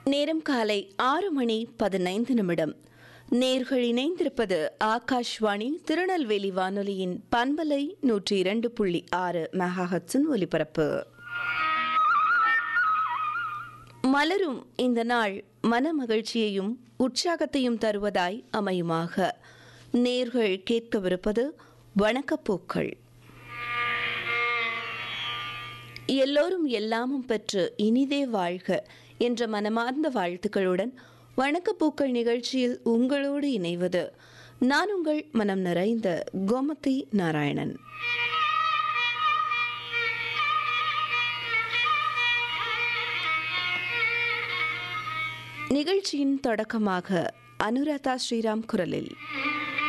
நேரம் காலை ஆறு மணி பதினைந்து நிமிடம் நேர்கள் இணைந்திருப்பது ஆகாஷ்வாணி திருநெல்வேலி வானொலியின் பண்பலை நூற்றி இரண்டு புள்ளி ஆறு மெகாஹட்ஸின் ஒலிபரப்பு மலரும் இந்த நாள் மன மகிழ்ச்சியையும் உற்சாகத்தையும் தருவதாய் அமையுமாக நேர்கள் கேட்கவிருப்பது வணக்கப்பூக்கள் எல்லோரும் எல்லாமும் பெற்று இனிதே வாழ்க என்ற மனமார்ந்த வாழ்த்துக்களுடன் வணக்கப்பூக்கள் நிகழ்ச்சியில் உங்களோடு இணைவது நான் உங்கள் மனம் நிறைந்த கோமதி நாராயணன் நிகழ்ச்சியின் தொடக்கமாக அனுராதா ஸ்ரீராம் குரலில்